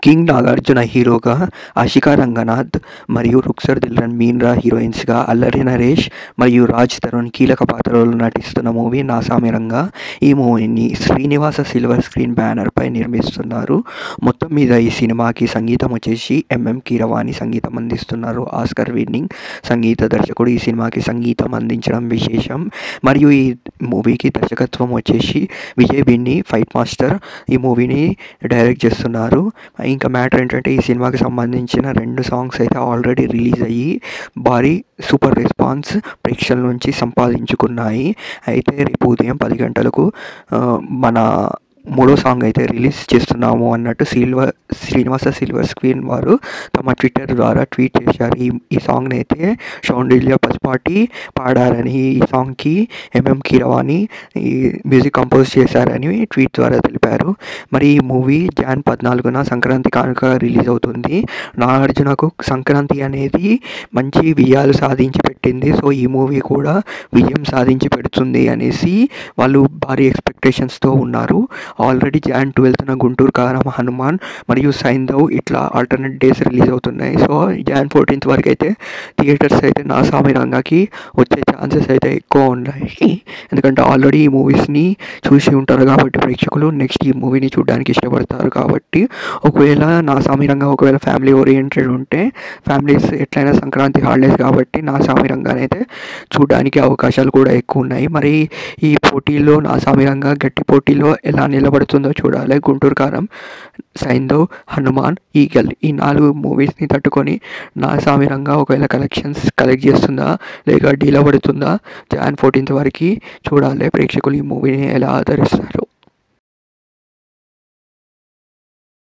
king Nagarjuna హీరోగా ఆషికా రంగనాథ్ మరియు రుక్సర్ దిల్రన్ మీన్రా హీరోయిన్స్గా అల్లరి నరేష్ మరియు రాజ్ తరుణ్ కీలక పాత్రలో నటిస్తున్న మూవీ నాసామిరంగా ఈ మూవీని శ్రీనివాస సిల్వర్ స్క్రీన్ బ్యానర్పై నిర్మిస్తున్నారు మొత్తం మీద ఈ సినిమాకి సంగీతం వచ్చేసి ఎంఎం కీరవాణి సంగీతం అందిస్తున్నారు ఆస్కర్ విన్నింగ్ సంగీత దర్శకుడు ఈ సినిమాకి సంగీతం అందించడం విశేషం మరియు ఈ మూవీకి దర్శకత్వం వచ్చేసి విజయ్ బిన్ని ఫైట్ మాస్టర్ ఈ మూవీని డైరెక్ట్ చేస్తున్నారు ఇంకా మ్యాటర్ ఏంటంటే ఈ సినిమాకి సంబంధించిన రెండు సాంగ్స్ అయితే ఆల్రెడీ రిలీజ్ అయ్యి భారీ సూపర్ రెస్పాన్స్ ప్రేక్షకుల నుంచి సంపాదించుకున్నాయి అయితే రేపు ఉదయం పది గంటలకు ఆ, మన మూడో సాంగ్ అయితే రిలీజ్ చేస్తున్నాము అన్నట్టు సిల్వర్ శ్రీనివాస సిల్వర్ స్క్రీన్ వారు తమ ట్విట్టర్ ద్వారా ట్వీట్ చేశారు ఈ ఈ సాంగ్ని అయితే షౌండిలియా పసుపాటి పాడారని ఈ సాంగ్కి ఎంఎం కీరవాణి ఈ మ్యూజిక్ కంపోజ్ చేశారని ట్వీట్ ద్వారా తెలిపారు మరి ఈ మూవీ జాన్ పద్నాలుగున సంక్రాంతి కానుక రిలీజ్ అవుతుంది నాగార్జునకు సంక్రాంతి అనేది మంచి విజయాలు సాధించి పెట్టింది సో ఈ మూవీ కూడా విజయం సాధించి పెడుతుంది అనేసి వాళ్ళు భారీ ఎక్స్పెక్టేషన్స్తో ఉన్నారు ఆల్రెడీ జాన్ ట్వెల్త్న గుంటూరు కారం హనుమాన్ మరియు సైంధవ్ ఇట్లా ఆల్టర్నేట్ డేస్ రిలీజ్ అవుతున్నాయి సో జాన్ ఫోర్టీన్త్ వరకు అయితే థియేటర్స్ అయితే నా సామిరంగాకి వచ్చే ఛాన్సెస్ అయితే ఎక్కువ ఉన్నాయి ఎందుకంటే ఆల్రెడీ ఈ మూవీస్ని చూసి ఉంటారు కాబట్టి ప్రేక్షకులు నెక్స్ట్ ఈ మూవీని చూడడానికి ఇష్టపడతారు కాబట్టి ఒకవేళ నా సామిరంగా ఒకవేళ ఫ్యామిలీ ఓరియంటెడ్ ఉంటే ఫ్యామిలీస్ ఎట్లయినా సంక్రాంతి హాలిడేస్ కాబట్టి నా సామిరంగానైతే చూడడానికి అవకాశాలు కూడా ఎక్కువ ఉన్నాయి మరి ఈ పోటీలో నా సామిరంగా గట్టి పోటీలో ఎలా నిలబడుతుందో చూడాలి గుంటూరు కారం సైంధవ్ హనుమాన్ ఈగల్ ఈ నాలుగు మూవీస్ని తట్టుకొని నా సామిరంగా ఒకవేళ కలెక్షన్స్ కలెక్ట్ చేస్తుందా లేక డీలో పడుతుందా జాన్ ఫోర్టీన్త్ వరకు చూడాలి ప్రేక్షకులు ఈ మూవీని ఎలా ఆదరిస్తారు